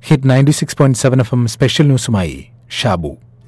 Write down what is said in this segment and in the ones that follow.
hit ninety six point seven F M special ന്യൂസുമായി Shabu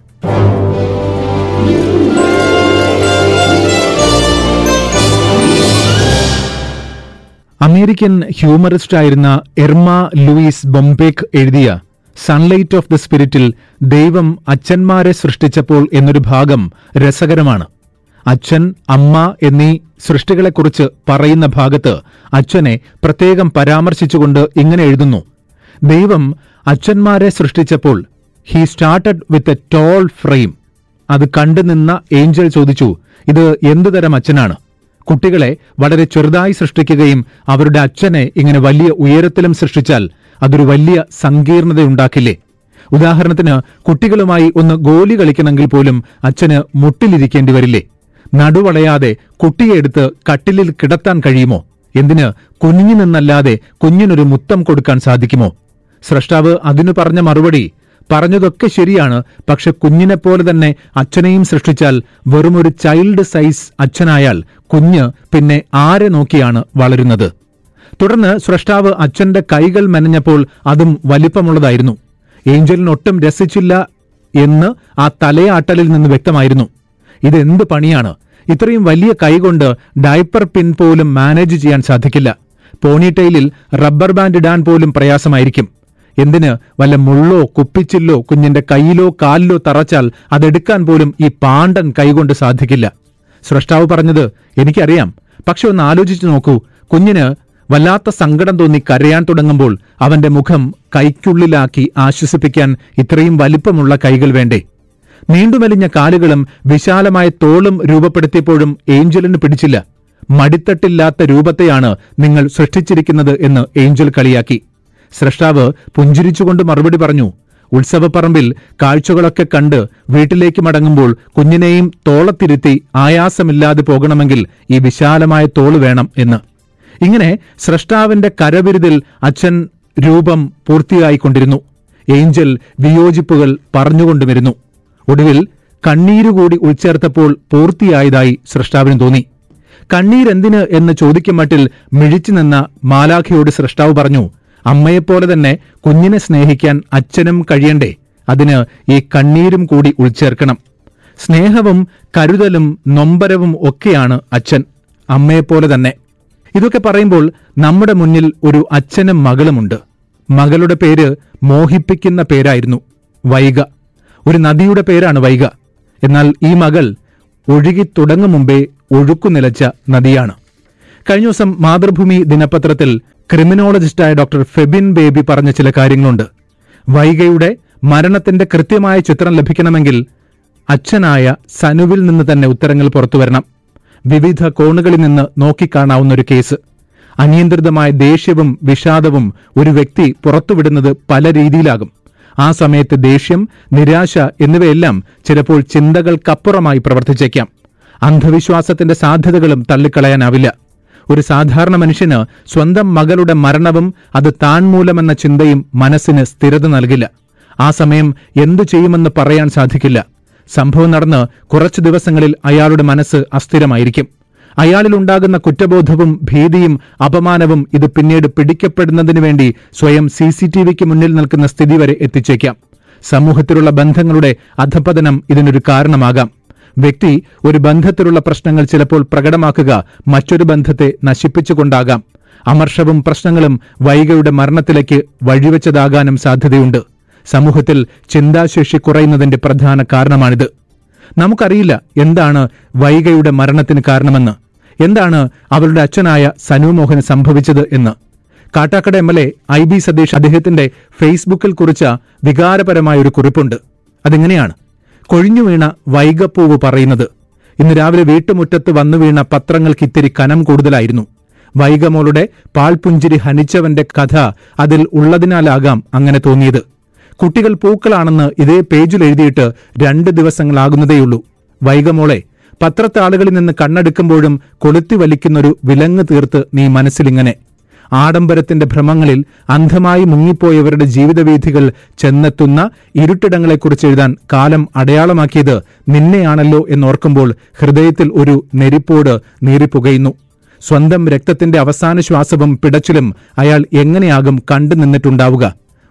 American humorist ആയിരുന്ന Erma Louise Bombeck എഴുതിയ sunlight of the സ്പിരിറ്റിൽ ദൈവം അച്ഛന്മാരെ സൃഷ്ടിച്ചപ്പോൾ എന്നൊരു ഭാഗം രസകരമാണ് അച്ഛൻ അമ്മ എന്നീ സൃഷ്ടികളെക്കുറിച്ച് പറയുന്ന ഭാഗത്ത് അച്ഛനെ പ്രത്യേകം പരാമർശിച്ചുകൊണ്ട് ഇങ്ങനെ എഴുതുന്നു ദൈവം അച്ഛന്മാരെ സൃഷ്ടിച്ചപ്പോൾ he started with a tall frame അത് കണ്ടുനിന്ന ഏഞ്ചൽ ചോദിച്ചു ഇത് എന്തുതരം അച്ഛനാണ് കുട്ടികളെ വളരെ ചെറുതായി സൃഷ്ടിക്കുകയും അവരുടെ അച്ഛനെ ഇങ്ങനെ വലിയ ഉയരത്തിലും സൃഷ്ടിച്ചാൽ അതൊരു വലിയ സങ്കീർണതയുണ്ടാക്കില്ലേ ഉദാഹരണത്തിന് കുട്ടികളുമായി ഒന്ന് ഗോലി കളിക്കണമെങ്കിൽ പോലും അച്ഛന് മുട്ടിലിരിക്കേണ്ടി വരില്ലേ നടുവളയാതെ കുട്ടിയെ എടുത്ത് കട്ടിലിൽ കിടത്താൻ കഴിയുമോ എന്തിന് കുഞ്ഞിനു നിന്നല്ലാതെ കുഞ്ഞിനൊരു മുത്തം കൊടുക്കാൻ സാധിക്കുമോ സ്രഷ്ടാവ് അതിനു പറഞ്ഞ മറുപടി പറഞ്ഞതൊക്കെ ശരിയാണ് പക്ഷെ കുഞ്ഞിനെപ്പോലെ തന്നെ അച്ഛനെയും സൃഷ്ടിച്ചാൽ വെറുമൊരു ചൈൽഡ് സൈസ് അച്ഛനായാൽ കുഞ്ഞ് പിന്നെ ആരെ നോക്കിയാണ് വളരുന്നത് തുടർന്ന് സ്രഷ്ടാവ് അച്ഛന്റെ കൈകൾ മെനഞ്ഞപ്പോൾ അതും വലിപ്പമുള്ളതായിരുന്നു ഏഞ്ചലിനൊട്ടും രസിച്ചില്ല എന്ന് ആ തലയാട്ടലിൽ നിന്ന് വ്യക്തമായിരുന്നു ഇതെന്ത് പണിയാണ് ഇത്രയും വലിയ കൈകൊണ്ട് ഡയപ്പർ പിൻ പോലും മാനേജ് ചെയ്യാൻ സാധിക്കില്ല പോണിടെയിലിൽ റബ്ബർ ബാൻഡ് ഇടാൻ പോലും പ്രയാസമായിരിക്കും എന്തിന് വല്ല മുള്ളോ കുപ്പിച്ചില്ലോ കുഞ്ഞിന്റെ കയ്യിലോ കാലിലോ തറച്ചാൽ അതെടുക്കാൻ പോലും ഈ പാണ്ടൻ കൈകൊണ്ട് സാധിക്കില്ല സ്രഷ്ടാവ് പറഞ്ഞത് എനിക്കറിയാം പക്ഷെ ഒന്ന് ആലോചിച്ചു നോക്കൂ കുഞ്ഞിന് വല്ലാത്ത സങ്കടം തോന്നി കരയാൻ തുടങ്ങുമ്പോൾ അവന്റെ മുഖം കൈക്കുള്ളിലാക്കി ആശ്വസിപ്പിക്കാൻ ഇത്രയും വലിപ്പമുള്ള കൈകൾ വേണ്ടേ നീണ്ടുമെലിഞ്ഞ കാലുകളും വിശാലമായ തോളും രൂപപ്പെടുത്തിയപ്പോഴും ഏഞ്ചലിന് പിടിച്ചില്ല മടിത്തട്ടില്ലാത്ത രൂപത്തെയാണ് നിങ്ങൾ സൃഷ്ടിച്ചിരിക്കുന്നത് എന്ന് ഏഞ്ചൽ കളിയാക്കി സ്രഷ്ടാവ് പുഞ്ചിരിച്ചുകൊണ്ട് മറുപടി പറഞ്ഞു ഉത്സവപ്പറമ്പിൽ കാഴ്ചകളൊക്കെ കണ്ട് വീട്ടിലേക്ക് മടങ്ങുമ്പോൾ കുഞ്ഞിനെയും തോളത്തിരുത്തി ആയാസമില്ലാതെ പോകണമെങ്കിൽ ഈ വിശാലമായ തോള് വേണം എന്ന് ഇങ്ങനെ സ്രഷ്ടാവിന്റെ കരവിരുതിൽ അച്ഛൻ രൂപം പൂർത്തിയായിക്കൊണ്ടിരുന്നു ഏഞ്ചൽ വിയോജിപ്പുകൾ പറഞ്ഞുകൊണ്ടുവരുന്നു ഒടുവിൽ കണ്ണീരുകൂടി ഉൾച്ചേർത്തപ്പോൾ പൂർത്തിയായതായി സൃഷ്ടാവിന് തോന്നി കണ്ണീരെന്തിന് എന്ന് ചോദിക്കും മട്ടിൽ മിഴിച്ചു നിന്ന മാലാഖയോട് സൃഷ്ടാവ് പറഞ്ഞു അമ്മയെപ്പോലെ തന്നെ കുഞ്ഞിനെ സ്നേഹിക്കാൻ അച്ഛനും കഴിയണ്ടേ അതിന് ഈ കണ്ണീരും കൂടി ഉൾച്ചേർക്കണം സ്നേഹവും കരുതലും നൊമ്പരവും ഒക്കെയാണ് അച്ഛൻ അമ്മയെപ്പോലെ തന്നെ ഇതൊക്കെ പറയുമ്പോൾ നമ്മുടെ മുന്നിൽ ഒരു അച്ഛനും മകളുമുണ്ട് മകളുടെ പേര് മോഹിപ്പിക്കുന്ന പേരായിരുന്നു വൈഗ ഒരു നദിയുടെ പേരാണ് വൈഗ എന്നാൽ ഈ മകൾ ഒഴുകി തുടങ്ങും മുമ്പേ ഒഴുക്കു നിലച്ച നദിയാണ് കഴിഞ്ഞ ദിവസം മാതൃഭൂമി ദിനപത്രത്തിൽ ക്രിമിനോളജിസ്റ്റായ ഡോക്ടർ ഫെബിൻ ബേബി പറഞ്ഞ ചില കാര്യങ്ങളുണ്ട് വൈഗയുടെ മരണത്തിന്റെ കൃത്യമായ ചിത്രം ലഭിക്കണമെങ്കിൽ അച്ഛനായ സനുവിൽ നിന്ന് തന്നെ ഉത്തരങ്ങൾ പുറത്തുവരണം വിവിധ കോണുകളിൽ നിന്ന് നോക്കിക്കാണാവുന്ന ഒരു കേസ് അനിയന്ത്രിതമായ ദേഷ്യവും വിഷാദവും ഒരു വ്യക്തി പുറത്തുവിടുന്നത് പല രീതിയിലാകും ആ സമയത്ത് ദേഷ്യം നിരാശ എന്നിവയെല്ലാം ചിലപ്പോൾ ചിന്തകൾക്കപ്പുറമായി പ്രവർത്തിച്ചേക്കാം അന്ധവിശ്വാസത്തിന്റെ സാധ്യതകളും തള്ളിക്കളയാനാവില്ല ഒരു സാധാരണ മനുഷ്യന് സ്വന്തം മകളുടെ മരണവും അത് താൻ മൂലമെന്ന ചിന്തയും മനസ്സിന് സ്ഥിരത നൽകില്ല ആ സമയം എന്തു ചെയ്യുമെന്ന് പറയാൻ സാധിക്കില്ല സംഭവം നടന്ന് കുറച്ചു ദിവസങ്ങളിൽ അയാളുടെ മനസ്സ് അസ്ഥിരമായിരിക്കും അയാളിലുണ്ടാകുന്ന കുറ്റബോധവും ഭീതിയും അപമാനവും ഇത് പിന്നീട് പിടിക്കപ്പെടുന്നതിനു വേണ്ടി സ്വയം സി സി ടി വിക്ക് മുന്നിൽ നിൽക്കുന്ന സ്ഥിതി വരെ എത്തിച്ചേക്കാം സമൂഹത്തിലുള്ള ബന്ധങ്ങളുടെ അധപതനം ഇതിനൊരു കാരണമാകാം വ്യക്തി ഒരു ബന്ധത്തിലുള്ള പ്രശ്നങ്ങൾ ചിലപ്പോൾ പ്രകടമാക്കുക മറ്റൊരു ബന്ധത്തെ നശിപ്പിച്ചുകൊണ്ടാകാം അമർഷവും പ്രശ്നങ്ങളും വൈകയുടെ മരണത്തിലേക്ക് വഴിവെച്ചതാകാനും സാധ്യതയുണ്ട് സമൂഹത്തിൽ ചിന്താശേഷി കുറയുന്നതിന്റെ പ്രധാന കാരണമാണിത് നമുക്കറിയില്ല എന്താണ് വൈകയുടെ മരണത്തിന് കാരണമെന്ന് എന്താണ് അവളുടെ അച്ഛനായ സനു മോഹന് സംഭവിച്ചത് എന്ന് Kattakada M L A I B Satheesh അദ്ദേഹത്തിന്റെ ഫേസ്ബുക്കിൽ കുറിച്ച വികാരപരമായ ഒരു കുറിപ്പുണ്ട് അതിങ്ങനെയാണ് കൊഴിഞ്ഞു വീണ വൈകപ്പൂവ് പറയുന്നത് ഇന്ന് രാവിലെ വീട്ടുമുറ്റത്ത് വന്നു വീണ പത്രങ്ങൾക്ക് ഇത്തിരി കനം കൂടുതലായിരുന്നു വൈകമോളുടെ പാൽപുഞ്ചിരി ഹനിച്ചവന്റെ കഥ അതിൽ ഉള്ളതിനാലാകാം അങ്ങനെ തോന്നിയത് കുട്ടികൾ പൂക്കളാണെന്ന് ഇതേ പേജിൽ എഴുതിയിട്ട് രണ്ട് ദിവസങ്ങളാകുന്നതേയുള്ളൂ വൈകമോളെ പത്രത്താളുകളിൽ നിന്ന് കണ്ണെടുക്കുമ്പോഴും കൊളുത്തി വലിക്കുന്നൊരു വിലങ്ങ് തീർത്ത് നീ മനസ്സിലിങ്ങനെ ആഡംബരത്തിന്റെ ഭ്രമങ്ങളിൽ അന്ധമായി മുങ്ങിപ്പോയവരുടെ ജീവിതവീഥികൾ ചെന്നെത്തുന്ന ഇരുട്ടിടങ്ങളെക്കുറിച്ച് എഴുതാൻ കാലം അടയാളമാക്കിയത് നിന്നെയാണല്ലോ എന്നോർക്കുമ്പോൾ ഹൃദയത്തിൽ ഒരു നെരിപ്പോട് നീറിപ്പുകയുന്നു സ്വന്തം രക്തത്തിന്റെ അവസാന ശ്വാസവും പിടച്ചിലും അയാൾ എങ്ങനെയാകും കണ്ടു നിന്നിട്ടുണ്ടാവുക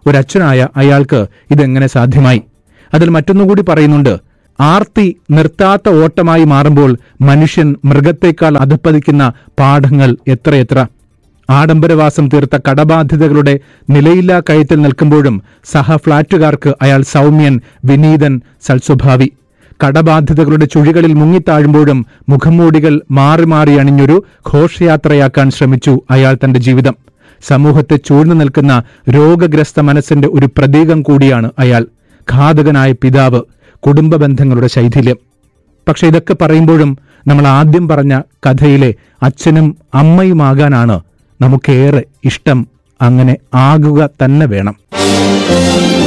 ഒരച്ഛനായ അയാൾക്ക് ഇതെങ്ങനെ സാധ്യമായി അതിൽ മറ്റൊന്നുകൂടി പറയുന്നുണ്ട് ആർത്തി നിർത്താത്ത ഓട്ടമായി മാറുമ്പോൾ മനുഷ്യൻ മൃഗത്തേക്കാൾ അധപ്പതിക്കുന്ന പാഠങ്ങൾ എത്രയെത്ര ആഡംബരവാസം തീർത്ത കടബാധ്യതകളുടെ നിലയില്ലാ കയത്തിൽ നിൽക്കുമ്പോഴും സഹ ഫ്ളാറ്റുകാർക്ക് അയാൾ സൗമ്യൻ വിനീതൻ സൽസ്വഭാവി കടബാധ്യതകളുടെ ചുഴികളിൽ മുങ്ങിത്താഴുമ്പോഴും മുഖംമൂടികൾ മാറി മാറി അണിഞ്ഞൊരു ഘോഷയാത്രയാക്കാൻ ശ്രമിച്ചു അയാൾ തന്റെ ജീവിതം സമൂഹത്തെ ചൂഴ്ന്നു നിൽക്കുന്ന രോഗഗ്രസ്ത മനസ്സിന്റെ ഒരു പ്രതീകം കൂടിയാണ് അയാൾ ഘാതകനായ പിതാവ് കുടുംബ ബന്ധങ്ങളുടെ ശൈഥില്യം പക്ഷെ ഇതൊക്കെ പറയുമ്പോഴും നമ്മൾ ആദ്യം പറഞ്ഞ കഥയിലെ അച്ഛനും അമ്മയുമാകാനാണ് നമുക്കേറെ ഇഷ്ടം അങ്ങനെ ആകുക തന്നെ വേണം